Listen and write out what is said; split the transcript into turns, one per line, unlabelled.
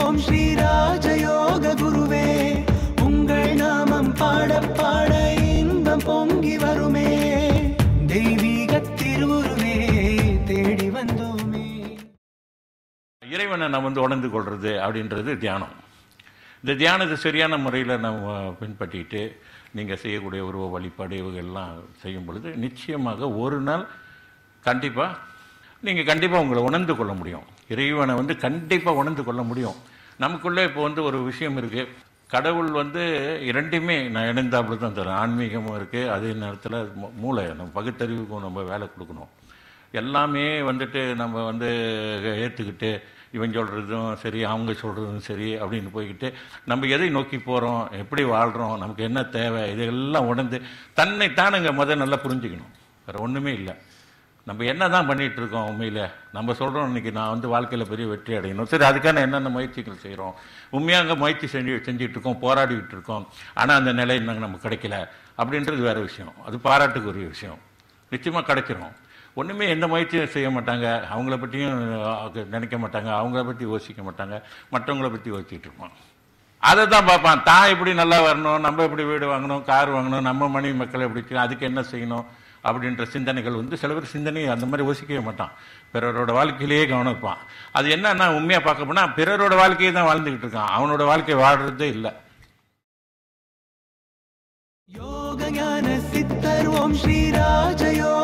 ஓம் ஸ்ரீ ராஜயோக குருவே உங்கள் நாமம் பாட பாட இன்பம் பொங்கி வருமே தெய்வீக திருவுருவே தேடி வந்தோமே
இறைவனை நம்ம வந்து உணர்ந்து கொள்வது அப்படின்றது தியானம் இந்த தியானத்தை சரியான முறையில் நம்ம பின்பற்றிட்டு நீங்கள் செய்யக்கூடிய உருவ வழிபாடு இவைகள்லாம் செய்யும் பொழுது நிச்சயமாக ஒரு நாள் கண்டிப்பாக நீங்கள் கண்டிப்பாக உங்களை உணர்ந்து கொள்ள முடியும் இறைவனை வந்து கண்டிப்பாக உணர்ந்து கொள்ள முடியும் நமக்குள்ளே இப்போ வந்து ஒரு விஷயம் இருக்குது கடவுள் வந்து இரண்டுமே நான் இணைந்தாப்புல தான் தரேன் ஆன்மீகமும் இருக்குது அதே நேரத்தில் மூ- மூளை நம்ம பகுத்தறிவுக்கும் நம்ம வேலை கொடுக்கணும் எல்லாமே வந்துட்டு நம்ம வந்து ஏற்றுக்கிட்டு இவன் சொல்கிறதும் சரி அவங்க சொல்கிறதும் சரி அப்படின்னு போய்கிட்டு நம்ம எதை நோக்கி போகிறோம் எப்படி வாழ்கிறோம் நமக்கு என்ன தேவை இதெல்லாம் உணர்ந்து தன்னை தானுங்க முத நல்லா புரிஞ்சுக்கணும் வேறு ஒன்றுமே இல்லை நம்ம என்ன தான் பண்ணிட்டு இருக்கோம் உண்மையில் நம்ம சொல்கிறோம் இன்னைக்கு நான் வந்து வாழ்க்கையில் பெரிய வெற்றி அடையணும் சரி அதுக்கான என்னென்ன முயற்சிகள் செய்கிறோம் உண்மையாக முயற்சி செஞ்சு செஞ்சுட்டு இருக்கோம் போராடிக்கிட்டு இருக்கோம் ஆனால் அந்த நிலை இன்னும் நமக்கு கிடைக்கல அப்படின்றது வேறு விஷயம் அது பாராட்டுக்குரிய விஷயம் நிச்சயமாக கிடைச்சிரும் ஒன்றுமே எந்த முயற்சியும் செய்ய மாட்டாங்க அவங்கள பற்றியும் அஹ், நினைக்க மாட்டாங்க அவங்கள பற்றி யோசிக்க மாட்டாங்க மற்றவங்கள பற்றி யோசிச்சுட்டு இருப்பான் அதை தான் பார்ப்பான் தான் எப்படி நல்லா வரணும் நம்ம எப்படி வீடு வாங்கணும் கார் வாங்கணும் நம்ம மனைவி மக்களை எப்படி வச்சுக்கணும், அதுக்கு என்ன செய்யணும் அப்படின்ற சிந்தனைகள் வந்து சில பேர் சிந்தனை அந்த மாதிரி யோசிக்கவே மாட்டான் பிறரோட வாழ்க்கையிலேயே கவனம் இருப்பான் அது என்னன்னா உண்மையாக பார்க்க போனால் பிறரோட வாழ்க்கையை தான் வாழ்ந்துக்கிட்டு இருக்கான் அவனோட வாழ்க்கை வாழ்றதே இல்லை
யோக ஞான சித்தர் ஓம் ஸ்ரீ ராஜயோக